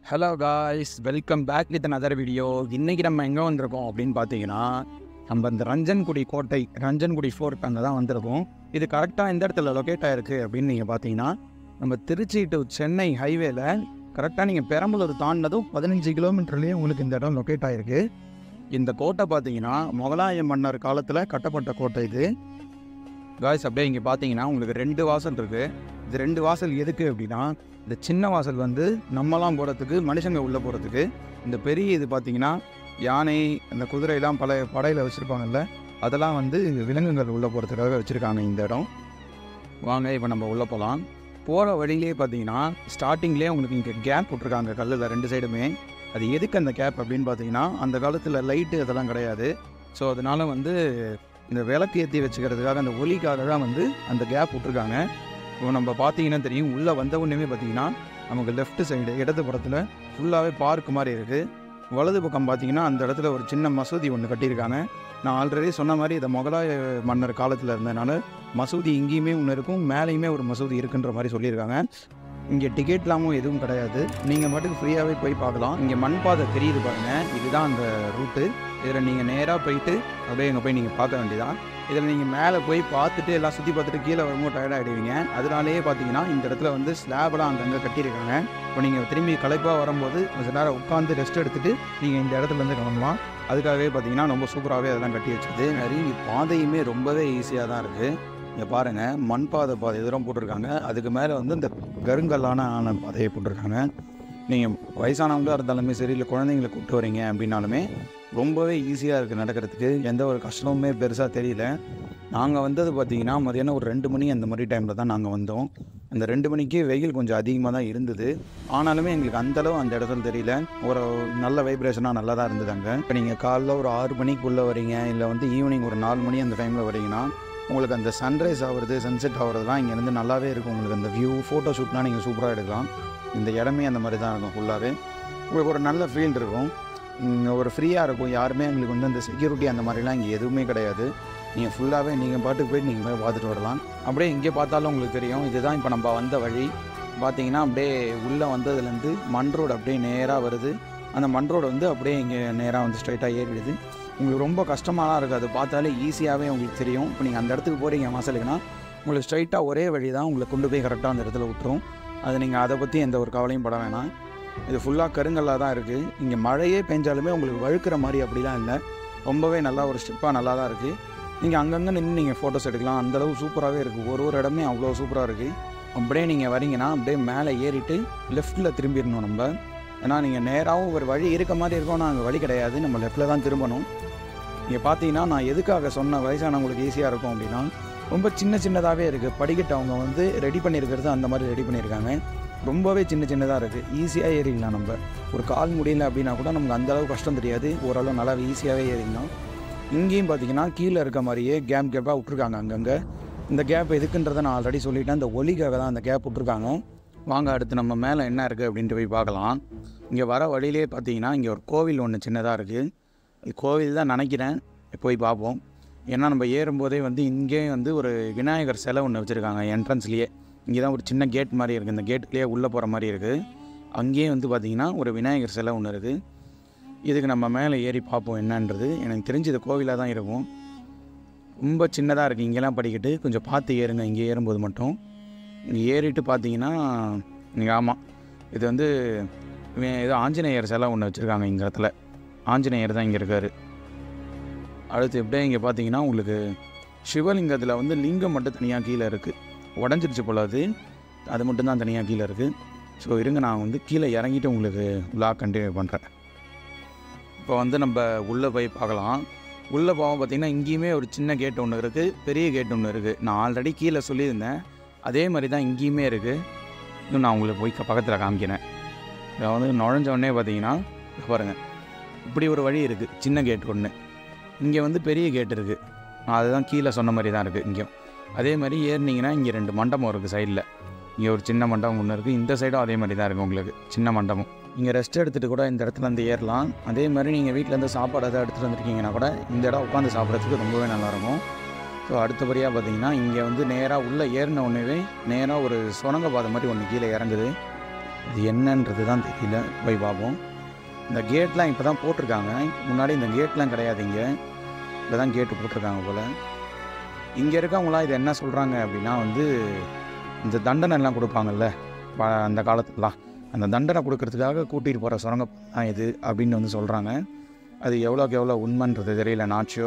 hello guys welcome back with another video இன்றைக்கி நம்ம எங்கே வந்திருக்கோம் அப்படின்னு பார்த்தீங்கன்னா நம்ம இந்த ரஞ்சன்குடி கோட்டை ரஞ்சன்குடி ஃபோர்ட் அங்கே தான் வந்திருக்கோம் இது கரெக்டாக எந்த இடத்துல லொக்கேட் ஆகிருக்கு அப்படின்னு நீங்கள் பார்த்தீங்கன்னா நம்ம திருச்சி டு சென்னை ஹைவேல கரெக்டாக நீங்கள் பெரம்பலூர் தாண்டினதும் பதினஞ்சு கிலோமீட்டர்லேயே உங்களுக்கு இந்த இடம் லொக்கேட் ஆகிருக்கு இந்த கோட்டை பார்த்தீங்கன்னா முகலாய மன்னர் காலத்தில் கட்டப்பட்ட கோட்டை இது காய்ஸ் அப்படியே இங்கே பார்த்தீங்கன்னா உங்களுக்கு ரெண்டு வாசல் இருக்குது இது ரெண்டு வாசல் எதுக்கு அப்படின்னா இந்த சின்ன வாசல் வந்து நம்மலாம் போகிறதுக்கு மனுஷங்க உள்ளே போகிறதுக்கு இந்த பெரிய இது பார்த்தீங்கன்னா யானை அந்த குதிரையெல்லாம் பல படையில் வச்சுருப்பாங்கல்ல அதெல்லாம் வந்து விலங்குகள் உள்ளே போகிறதுக்காக வச்சுருக்காங்க இந்த இடம் வாங்க இப்போ நம்ம உள்ளே போகலாம் போகிற வழியிலே பார்த்தீங்கன்னா ஸ்டார்டிங்லேயே உங்களுக்கு இங்கே கேப் விட்ருக்காங்க கல்லில் ரெண்டு சைடுமே அது எதுக்கு அந்த கேப் அப்படின்னு பார்த்தீங்கன்னா அந்த காலத்தில் லைட்டு அதெல்லாம் கிடையாது ஸோ அதனால் வந்து இந்த விளக்கு ஏற்றி வச்சுக்கிறதுக்காக அந்த ஒலிக்காக தான் வந்து அந்த கேப் விட்ருக்காங்க இப்போ நம்ம பார்த்தீங்கன்னா தெரியும் உள்ளே வந்த உடனே பார்த்தீங்கன்னா நமக்கு லெஃப்ட் சைடு இடது புறத்தில் ஃபுல்லாகவே பார்க் மாதிரி இருக்குது வலது பக்கம் பார்த்தீங்கன்னா அந்த இடத்துல ஒரு சின்ன மசூதி ஒன்று கட்டியிருக்காங்க நான் ஆல்ரெடி சொன்ன மாதிரி இதை முகலாய மன்னர் காலத்தில் இருந்ததுனால மசூதி இங்கேயுமே ஒன்று இருக்கும் மேலேயுமே ஒரு மசூதி இருக்குன்ற மாதிரி சொல்லியிருக்காங்க இங்கே டிக்கெட்லாமும் எதுவும் கிடையாது நீங்கள் மட்டும் ஃப்ரீயாகவே போய் பார்க்கலாம் இங்கே மண் பாதை தெரியுது பாருங்கள் இதுதான் அந்த ரூட்டு இதில் நீங்கள் நேராக போயிட்டு அப்படியே இங்கே போய் நீங்கள் பார்க்க வேண்டியதான் இதில் நீங்கள் மேலே போய் பார்த்துட்டு எல்லாம் சுற்றி பார்த்துட்டு கீழே வரும்போது டயர்ட் ஆகிடுவீங்க அதனாலேயே பார்த்தீங்கன்னா இந்த இடத்துல வந்து ஸ்லாப்லாம் அங்கங்கே கட்டியிருக்காங்க இப்போ நீங்கள் திரும்பி களைப்பாக வரும்போது கொஞ்ச நேரம் உட்காந்து ரெஸ்ட் எடுத்துகிட்டு நீங்கள் இந்த இடத்துலேருந்து கிளம்பலாம் அதுக்காகவே பார்த்தீங்கன்னா ரொம்ப சூப்பராகவே அதெல்லாம் கட்டி வச்சது நிறைய பாதையுமே ரொம்பவே ஈஸியாக தான் இருக்குது இங்கே பாருங்கள் மண் பாதை பாதை தூரம் போட்டிருக்காங்க அதுக்கு மேலே வந்து இந்த கருங்கல்லான ஆன பாதையை போட்டிருக்காங்க நீங்கள் வயசானவங்களாக இருந்தாலுமே சரி இல்லை குழந்தைங்களை கூப்பிட்டு வரீங்க அப்படின்னாலுமே ரொம்பவே ஈஸியாக இருக்குது நடக்கிறதுக்கு எந்த ஒரு கஷ்டமுமே பெருசாக தெரியல நாங்கள் வந்தது பார்த்தீங்கன்னா மதியானம் ஒரு ரெண்டு மணி அந்த மாதிரி டைமில் தான் நாங்கள் வந்தோம் அந்த ரெண்டு மணிக்கு வெயில் கொஞ்சம் அதிகமாக தான் இருந்தது ஆனாலுமே எங்களுக்கு அந்தளவு அந்த இடத்துல தெரியல ஒரு நல்ல வைப்ரேஷனாக நல்லா தான் இருந்தது அங்கே இப்போ நீங்கள் காலைல ஒரு ஆறு மணிக்குள்ளே வரீங்க இல்லை வந்து ஈவினிங் ஒரு நாலு மணி அந்த டைமில் வரீங்கன்னா உங்களுக்கு அந்த சன்ரைஸ் ஆகுறது சன்செட் ஆகுறதுலாம் இங்கேருந்து நல்லாவே இருக்கும் உங்களுக்கு அந்த வியூ ஃபோட்டோ ஷூட்லாம் நீங்கள் சூப்பராக எடுக்கலாம் இந்த இடமே அந்த மாதிரி தான் இருக்கும் ஃபுல்லாகவே உங்களுக்கு ஒரு நல்ல ஃபீல் இருக்கும் இங்க ஒரு ஃப்ரீயாக இருக்கும் யாருமே எங்களுக்கு வந்து அந்த செக்யூரிட்டி அந்த மாதிரிலாம் இங்கே எதுவுமே கிடையாது நீங்கள் ஃபுல்லாகவே நீங்கள் பாட்டுக்கு போயிட்டு நீங்கள் போய் பார்த்துட்டு வரலாம் அப்படியே இங்கே பார்த்தாலும் உங்களுக்கு தெரியும் இதுதான் இப்போ நம்ம வந்த வழி பார்த்தீங்கன்னா அப்படியே உள்ளே வந்ததுலேருந்து மண் ரோடு அப்படியே நேராக வருது அந்த மண் ரோடு வந்து அப்படியே இங்கே நேராக வந்து ஸ்ட்ரைட்டாக ஏறிடுது உங்களுக்கு ரொம்ப கஷ்டமாலாம் இருக்காது பார்த்தாலே ஈஸியாகவே உங்களுக்கு தெரியும் இப்போ நீங்கள் அந்த இடத்துக்கு போகிறீங்க வாசலுக்குன்னா உங்களுக்கு ஸ்ட்ரைட்டாக ஒரே வழி தான் உங்களை கொண்டு போய் கரெக்டாக அந்த இடத்துல விட்டுரும் அது நீங்கள் அதை பற்றி எந்த ஒரு கவலையும் பட வேணாம் இது ஃபுல்லாக கருங்கல்லாக தான் இருக்குது இங்கே மழையே பெஞ்சாலுமே உங்களுக்கு வழுக்கிற மாதிரி அப்படிலாம் இல்லை ரொம்பவே நல்லா ஒரு ஸ்டெப்பாக நல்லா தான் இருக்குது நீங்கள் அங்கங்கே நின்று நீங்கள் ஃபோட்டோஸ் எடுக்கலாம் அந்தளவு சூப்பராகவே இருக்குது ஒரு ஒரு இடமே அவ்வளோ சூப்பராக இருக்குது அப்படியே நீங்கள் வரீங்கன்னா அப்படியே மேலே ஏறிட்டு லெஃப்ட்டில் திரும்பிடணும் நம்ம ஏன்னா நீங்கள் நேராகவும் ஒரு வழி இருக்க மாதிரி இருக்கும் ஆனால் அங்கே வழி கிடையாது நம்ம லெஃப்ட்டில் தான் திரும்பணும் நீங்கள் பார்த்தீங்கன்னா நான் எதுக்காக சொன்ன வயசானவங்களுக்கு ஈஸியாக இருக்கும் அப்படின்னா ரொம்ப சின்ன சின்னதாகவே இருக்குது படிக்கட்டு அவங்க வந்து ரெடி பண்ணியிருக்கிறது அந்த மாதிரி ரெடி பண்ணியிருக்காங்க ரொம்பவே சின்ன சின்னதாக இருக்குது ஈஸியாக ஏறிடலாம் நம்ம ஒரு கால் முடியல அப்படின்னா கூட நமக்கு அந்த அளவு கஷ்டம் தெரியாது ஓரளவு நல்லா ஈஸியாகவே ஏறிடலாம் இங்கேயும் பார்த்தீங்கன்னா கீழே இருக்க மாதிரியே கேப் கேப்பாக விட்ருக்காங்க அங்கங்கே இந்த கேப் எதுக்குன்றதை நான் ஆல்ரெடி சொல்லிட்டேன் இந்த ஒலிக்காக தான் அந்த கேப் விட்ருக்காங்க வாங்க அடுத்து நம்ம மேலே என்ன இருக்குது அப்படின்ட்டு போய் பார்க்கலாம் இங்கே வர வழியிலே பார்த்தீங்கன்னா இங்கே ஒரு கோவில் ஒன்று சின்னதாக இருக்குது இது கோவில் தான் நினைக்கிறேன் போய் பார்ப்போம் ஏன்னா நம்ம ஏறும்போதே வந்து இங்கே வந்து ஒரு விநாயகர் சிலை ஒன்று வச்சுருக்காங்க என்ட்ரன்ஸ்லேயே இங்கே தான் ஒரு சின்ன கேட் மாதிரி இருக்குது இந்த கேட்டுக்குள்ளேயே உள்ளே போகிற மாதிரி இருக்குது அங்கேயே வந்து பார்த்திங்கன்னா ஒரு விநாயகர் சிலை ஒன்று இருக்குது இதுக்கு நம்ம மேலே ஏறி பார்ப்போம் என்னன்றது எனக்கு தெரிஞ்சு இது கோவிலாக தான் இருக்கும் ரொம்ப சின்னதாக இருக்குது இங்கெல்லாம் படிக்கட்டு கொஞ்சம் பார்த்து ஏறுங்க இங்கே ஏறும்போது மட்டும் இங்கே ஏறிட்டு பார்த்தீங்கன்னா இங்கே ஆமாம் இது வந்து வே- ஏதோ ஆஞ்சநேயர் சிலை ஒன்று வச்சுருக்காங்க இந்த இடத்துல ஆஞ்சநேயர் தான் இங்கே இருக்கார் அடுத்து எப்படியே இங்கே பார்த்தீங்கன்னா உங்களுக்கு சிவலிங்கத்தில் வந்து லிங்கம் மட்டும் தனியாக கீழே இருக்குது உடஞ்சிருச்சு போல அது அது மட்டும்தான் தனியாக கீழே இருக்குது ஸோ இருங்க நான் வந்து கீழே இறங்கிட்டு உங்களுக்கு விளாக் கண்டினியூ பண்ணுறேன் இப்போ வந்து நம்ம உள்ளே போய் பார்க்கலாம் உள்ளே போக பார்த்தீங்கன்னா இங்கேயுமே ஒரு சின்ன கேட் ஒன்று இருக்குது பெரிய கேட் ஒன்று இருக்குது நான் ஆல்ரெடி கீழே சொல்லியிருந்தேன் அதே மாதிரி தான் இங்கேயுமே இருக்குது இன்னும் நான் உங்களுக்கு போய் பக்கத்தில் காமிக்கிறேன் இதை வந்து நுழைஞ்ச உடனே பார்த்தீங்கன்னா இங்க பாருங்கள் இப்படி ஒரு வழி இருக்குது சின்ன கேட் ஒன்று இங்கே வந்து பெரிய கேட் இருக்குது நான் அதுதான் கீழே சொன்ன மாதிரி தான் இருக்குது இங்கேயும் அதே மாதிரி ஏறினீங்கன்னா இங்கே ரெண்டு மண்டபம் இருக்குது சைடில் இங்கே ஒரு சின்ன மண்டபம் ஒன்று இருக்குது இந்த சைடும் அதே மாதிரி தான் இருக்குது உங்களுக்கு சின்ன மண்டபம் இங்கே ரெஸ்ட் எடுத்துகிட்டு கூட இந்த இடத்துல இருந்து ஏறலாம் அதே மாதிரி நீங்கள் வீட்டிலேருந்து சாப்பாடு எதாவது எடுத்துகிட்டு வந்திருக்கீங்கன்னா கூட இந்த இடம் உட்காந்து சாப்பிட்றதுக்கு ரொம்பவே நல்லாயிருக்கும் ஸோ அடுத்தபடியாக பார்த்தீங்கன்னா இங்கே வந்து நேராக உள்ளே ஏறின உடனே நேராக ஒரு சுரங்க பாதை மாதிரி ஒன்று கீழே இறங்குது இது என்னன்றது தான் தெரியல போய் பார்ப்போம் இந்த கேட்லாம் இப்போ தான் போட்டிருக்காங்க முன்னாடி இந்த கேட்லாம் கிடையாது இங்கே இப்போ தான் கேட்டு போட்டிருக்காங்க போல் இங்கே இருக்கவங்களாம் இது என்ன சொல்கிறாங்க அப்படின்னா வந்து இந்த தண்டனை எல்லாம் கொடுப்பாங்கல்ல ப- அந்த காலத்துலலாம் அந்த தண்டனை கொடுக்கறதுக்காக கூட்டிகிட்டு போகிற சுரங்க தான் இது அப்படின்னு வந்து சொல்கிறாங்க அது எவ்வளோக்கு எவ்வளோ உண்மைன்றது தெரியல நாட்சியோ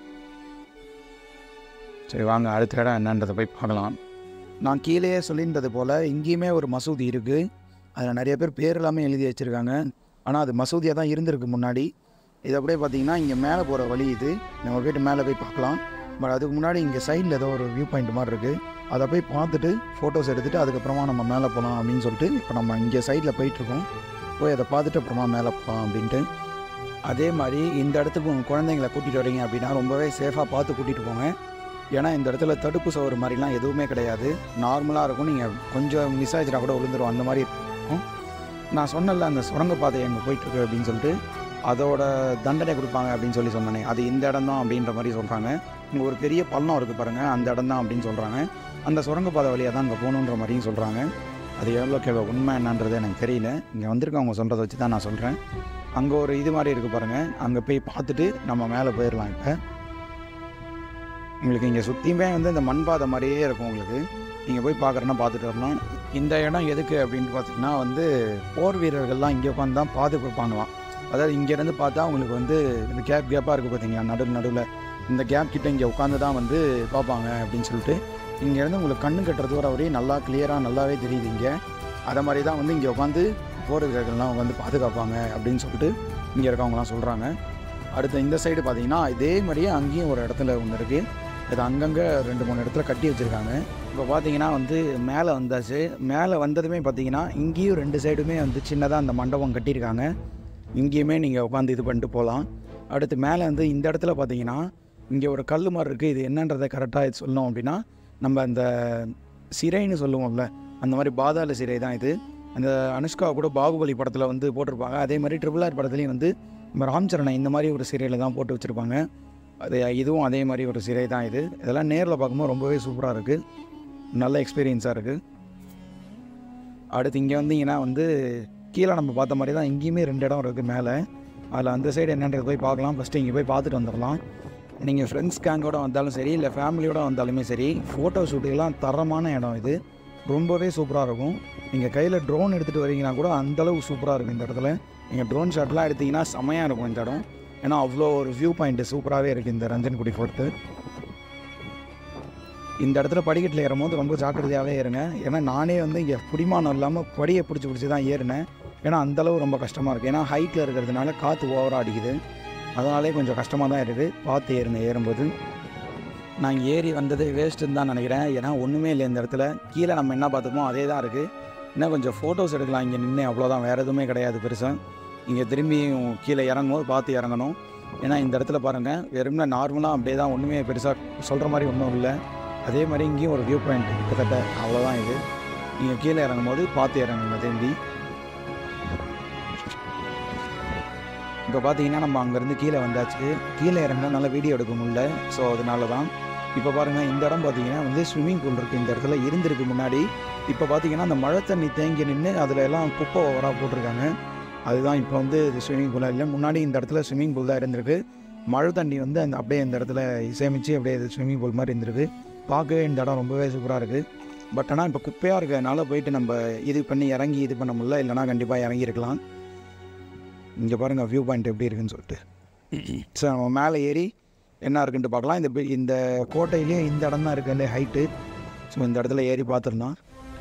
சரி வாங்க அடுத்த இடம் என்னன்றதை போய் பார்க்கலாம் நான் கீழேயே சொல்லியிருந்தது போல் இங்கேயுமே ஒரு மசூதி இருக்குது அதில் நிறைய பேர் பேர் எல்லாமே எழுதி வச்சுருக்காங்க ஆனால் அது மசூதியாக தான் இருந்திருக்கு முன்னாடி இது அப்படியே பார்த்தீங்கன்னா இங்கே மேலே போகிற வழி இது நம்ம போயிட்டு மேலே போய் பார்க்கலாம் பட் அதுக்கு முன்னாடி இங்கே சைடில் ஏதோ ஒரு வியூ பாயிண்ட் மாதிரி இருக்குது அதை போய் பார்த்துட்டு ஃபோட்டோஸ் எடுத்துகிட்டு அதுக்கப்புறமா நம்ம மேலே போகலாம் அப்படின்னு சொல்லிட்டு இப்போ நம்ம இங்கே சைடில் போயிட்டுருக்கோம் போய் அதை பார்த்துட்டு அப்புறமா மேலே போகலாம் அப்படின்ட்டு அதே மாதிரி இந்த இடத்துக்கு உங்கள் குழந்தைங்களை கூட்டிகிட்டு வரீங்க அப்படின்னா ரொம்பவே சேஃபாக பார்த்து கூட்டிகிட்டு போங்க ஏன்னா இந்த இடத்துல தடுப்பு சோறு மாதிரிலாம் எதுவுமே கிடையாது நார்மலாக இருக்கும் நீங்கள் கொஞ்சம் மிஸ் ஆச்சுனா கூட விழுந்துரும் அந்த மாதிரி இருக்கும் நான் சொன்னல அந்த சுரங்கப்பாதை எங்கே போயிட்டுருக்கு அப்படின்னு சொல்லிட்டு அதோட தண்டனை கொடுப்பாங்க அப்படின்னு சொல்லி சொன்னேனே அது இந்த இடம் தான் அப்படின்ற மாதிரி சொல்கிறாங்க இங்கே ஒரு பெரிய பள்ளம் இருக்குது பாருங்கள் அந்த இடம் தான் அப்படின்னு சொல்கிறாங்க அந்த சுரங்கப்பாதை வழியாக தான் அங்கே போகணுன்ற மாதிரியும் சொல்கிறாங்க அது எவ்வளோக்கு எவ்வளோ உண்மை என்னன்றது எனக்கு தெரியல இங்கே வந்திருக்கவங்க சொல்கிறத வச்சு தான் நான் சொல்கிறேன் அங்கே ஒரு இது மாதிரி இருக்குது பாருங்கள் அங்கே போய் பார்த்துட்டு நம்ம மேலே போயிடலாம் இப்போ உங்களுக்கு இங்கே சுற்றியுமே வந்து இந்த மண் பாதை மாதிரியே இருக்கும் உங்களுக்கு நீங்கள் போய் பார்க்குறேன்னா பார்த்துட்டு வரலாம் இந்த இடம் எதுக்கு அப்படின்னு பார்த்தீங்கன்னா வந்து போர் வீரர்கள்லாம் இங்கே உட்காந்து தான் பாதுகாப்பாங்களாம் அதாவது இங்கேருந்து பார்த்தா உங்களுக்கு வந்து இந்த கேப் கேப்பாக இருக்குது பார்த்தீங்களா நடு நடுவில் இந்த கேப் கிட்ட இங்கே உட்காந்து தான் வந்து பார்ப்பாங்க அப்படின்னு சொல்லிட்டு இங்கேருந்து உங்களுக்கு கண்ணு கட்டுற தூரம் வரையும் நல்லா கிளியராக நல்லாவே தெரியுது இங்கே அதை மாதிரி தான் வந்து இங்கே உட்காந்து போர் வீரர்கள்லாம் வந்து பாதுகாப்பாங்க அப்படின்னு சொல்லிட்டு இங்கே இருக்கவங்களாம் சொல்கிறாங்க அடுத்து இந்த சைடு பார்த்தீங்கன்னா இதே மாதிரியே அங்கேயும் ஒரு இடத்துல ஒன்று இருக்குது இது அங்கங்கே ரெண்டு மூணு இடத்துல கட்டி வச்சுருக்காங்க இப்போ பார்த்தீங்கன்னா வந்து மேலே வந்தாச்சு மேலே வந்ததுமே பார்த்தீங்கன்னா இங்கேயும் ரெண்டு சைடுமே வந்து சின்னதாக அந்த மண்டபம் கட்டியிருக்காங்க இங்கேயுமே நீங்கள் உட்காந்து இது பண்ணிட்டு போகலாம் அடுத்து மேலே வந்து இந்த இடத்துல பார்த்தீங்கன்னா இங்கே ஒரு கல் மாதிரி இருக்குது இது என்னன்றதை கரெக்டாக சொல்லணும் அப்படின்னா நம்ம அந்த சிறைன்னு சொல்லுவோம்ல அந்த மாதிரி பாதாள சிறை தான் இது அந்த அனுஷ்கா கூட பாகுபலி படத்தில் வந்து போட்டிருப்பாங்க அதே மாதிரி ட்ரிபிள் ஆர் படத்துலையும் வந்து நம்ம ராம்சரணை இந்த மாதிரி ஒரு சிறையில் தான் போட்டு வச்சுருப்பாங்க அது இதுவும் அதே மாதிரி ஒரு சிறை தான் இது இதெல்லாம் நேரில் பார்க்கும்போது ரொம்பவே சூப்பராக இருக்குது நல்ல எக்ஸ்பீரியன்ஸாக இருக்குது அடுத்து இங்கே வந்தீங்கன்னா வந்து கீழே நம்ம பார்த்த மாதிரி தான் இங்கேயுமே ரெண்டு இடம் இருக்குது மேலே அதில் அந்த சைடு என்னன்றது போய் பார்க்கலாம் ஃபஸ்ட்டு இங்கே போய் பார்த்துட்டு வந்துடலாம் நீங்கள் ஃப்ரெண்ட்ஸ் கேங்கோட வந்தாலும் சரி இல்லை ஃபேமிலியோட வந்தாலுமே சரி ஃபோட்டோ ஷூட்டுக்கெல்லாம் தரமான இடம் இது ரொம்பவே சூப்பராக இருக்கும் நீங்கள் கையில் ட்ரோன் எடுத்துகிட்டு வரீங்கன்னா கூட அந்தளவு சூப்பராக இருக்கும் இந்த இடத்துல நீங்கள் ட்ரோன் ஷாட்லாம் எடுத்தீங்கன்னா செமையாக இருக்கும் இந்த இடம் ஏன்னா அவ்வளோ ஒரு வியூ பாயிண்ட் சூப்பராகவே இருக்குது இந்த ரஞ்சன்குடி ஃபோர்ட்டு இந்த இடத்துல படிக்கட்டில் ஏறும்போது ரொம்ப ஜாக்கிரதையாகவே ஏறுங்க ஏன்னா நானே வந்து இங்கே புடிமானம் இல்லாமல் படியை பிடிச்சி பிடிச்சி தான் ஏறினேன் ஏன்னா அந்தளவு ரொம்ப கஷ்டமாக இருக்குது ஏன்னா ஹைட்டில் இருக்கிறதுனால காற்று ஓவராக அடிக்குது அதனாலே கொஞ்சம் கஷ்டமாக தான் இருக்குது பார்த்து ஏறுங்க ஏறும்போது நான் ஏறி வந்தது வேஸ்ட்டுன்னு தான் நினைக்கிறேன் ஏன்னா ஒன்றுமே இல்லை இந்த இடத்துல கீழே நம்ம என்ன பார்த்தோமோ அதே தான் இருக்குது இன்னும் கொஞ்சம் ஃபோட்டோஸ் எடுக்கலாம் இங்கே நின்று அவ்வளோதான் வேறு எதுவுமே கிடையாது பெருசாக இங்கே திரும்பியும் கீழே இறங்கும்போது பார்த்து இறங்கணும் ஏன்னா இந்த இடத்துல பாருங்கள் வெறும்னா நார்மலாக அப்படியே தான் ஒன்றுமே பெருசாக சொல்கிற மாதிரி ஒன்றும் இல்லை அதே மாதிரி இங்கேயும் ஒரு வியூ பாயிண்ட் கிட்டத்தட்ட அவ்வளோதான் இது நீங்கள் கீழே இறங்கும் போது பார்த்து இறங்குங்க திரும்பி இப்போ பார்த்தீங்கன்னா நம்ம அங்கேருந்து கீழே வந்தாச்சு கீழே இறங்கினா நல்லா வீடியோ எடுக்க முடியல ஸோ அதனால தான் இப்போ பாருங்கள் இந்த இடம் பார்த்தீங்கன்னா வந்து ஸ்விம்மிங் பூல் இருக்குது இந்த இடத்துல இருந்திருக்கு முன்னாடி இப்போ பார்த்தீங்கன்னா அந்த மழை தண்ணி தேங்கி நின்று அதில் எல்லாம் குப்பை ஓவராக போட்டிருக்காங்க அதுதான் இப்போ வந்து இது ஸ்விம்மிங் பூலாக இல்லை முன்னாடி இந்த இடத்துல ஸ்விம்மிங் பூல் தான் இருந்திருக்கு மழை தண்ணி வந்து அந்த அப்படியே இந்த இடத்துல சேமித்து அப்படியே இது ஸ்விம்மிங் பூல் மாதிரி இருந்திருக்கு பார்க்கவே இந்த இடம் ரொம்பவே சூப்பராக இருக்குது பட் ஆனால் இப்போ குப்பையாக இருக்கிறதுனால போயிட்டு நம்ம இது பண்ணி இறங்கி இது பண்ண முடியல இல்லைனா கண்டிப்பாக இறங்கியிருக்கலாம் இங்கே பாருங்கள் வியூ பாயிண்ட் எப்படி இருக்குன்னு சொல்லிட்டு ஸோ நம்ம மேலே ஏறி என்ன இருக்குன்ட்டு பார்க்கலாம் இந்த பி- இந்த கோட்டையிலேயே இந்த இடம் தான் இருக்குல்ல ஹைட்டு ஸோ இந்த இடத்துல ஏறி பார்த்துடலாம்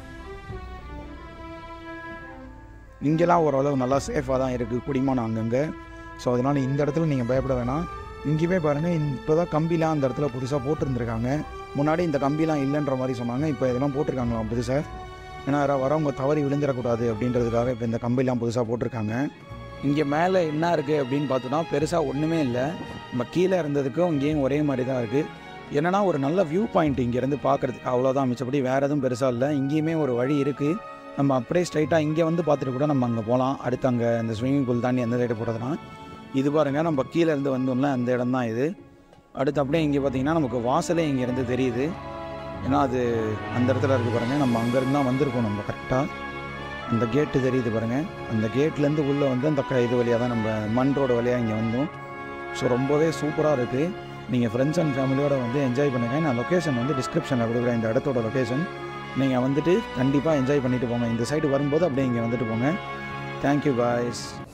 இங்கெல்லாம் ஓரளவு நல்லா சேஃபாக தான் இருக்குது குடிமானம் அங்கங்கே ஸோ அதனால் இந்த இடத்துல நீங்கள் பயப்பட வேணாம் இங்கேயுமே பாருங்கள் இப்போ தான் கம்பிலாம் அந்த இடத்துல புதுசாக போட்டிருந்துருக்காங்க முன்னாடி இந்த கம்பிலாம் இல்லைன்ற மாதிரி சொன்னாங்க இப்போ இதெல்லாம் போட்டிருக்காங்களாம் புதுசாக ஏன்னா யாராவது வரவங்க தவறி விழுந்துடக்கூடாது அப்படின்றதுக்காக இப்போ இந்த கம்பிலாம் புதுசாக போட்டிருக்காங்க இங்கே மேலே என்ன இருக்குது அப்படின்னு பார்த்தோன்னா பெருசாக ஒன்றுமே இல்லை நம்ம கீழே இருந்ததுக்கும் இங்கேயும் ஒரே மாதிரி தான் இருக்குது என்னன்னா ஒரு நல்ல வியூ பாயிண்ட் இங்கேருந்து பார்க்குறதுக்கு அவ்வளோதான் மிச்சப்படி வேறு எதுவும் பெருசாக இல்லை இங்கேயுமே ஒரு வழி இருக்குது நம்ம அப்படியே ஸ்ட்ரைட்டாக இங்கே வந்து பார்த்துட்டு கூட நம்ம அங்கே போகலாம் அடுத்து அங்கே இந்த ஸ்விம்மிங் பூல் தாண்டி எந்த சைடு போகிறதுனா இது பாருங்கள் நம்ம கீழே இருந்து வந்தோம்ல அந்த இடம் தான் இது அடுத்து அப்படியே இங்கே பார்த்தீங்கன்னா நமக்கு வாசலே இங்கேருந்து தெரியுது ஏன்னா அது அந்த இடத்துல இருக்குது பாருங்கள் நம்ம அங்கேருந்து தான் வந்திருக்கோம் நம்ம கரெக்டாக அந்த கேட்டு தெரியுது பாருங்கள் அந்த கேட்லேருந்து உள்ளே வந்து அந்த க- இது வழியாக தான் நம்ம மண் ரோடு வழியாக இங்கே வந்தோம் ஸோ ரொம்பவே சூப்பராக இருக்குது நீங்கள் ஃப்ரெண்ட்ஸ் அண்ட் ஃபேமிலியோட வந்து என்ஜாய் பண்ணுங்கள் நான் லொக்கேஷன் வந்து டிஸ்கிரிப்ஷனில் கொடுக்குறேன் இந்த இடத்தோட லொக்கேஷன் நீங்கள் வந்துட்டு கண்டிப்பாக என்ஜாய் பண்ணிட்டு போங்க இந்த சைடு வரும்போது அப்படியே இங்கே வந்துட்டு போங்க தேங்க்யூ பாய்ஸ்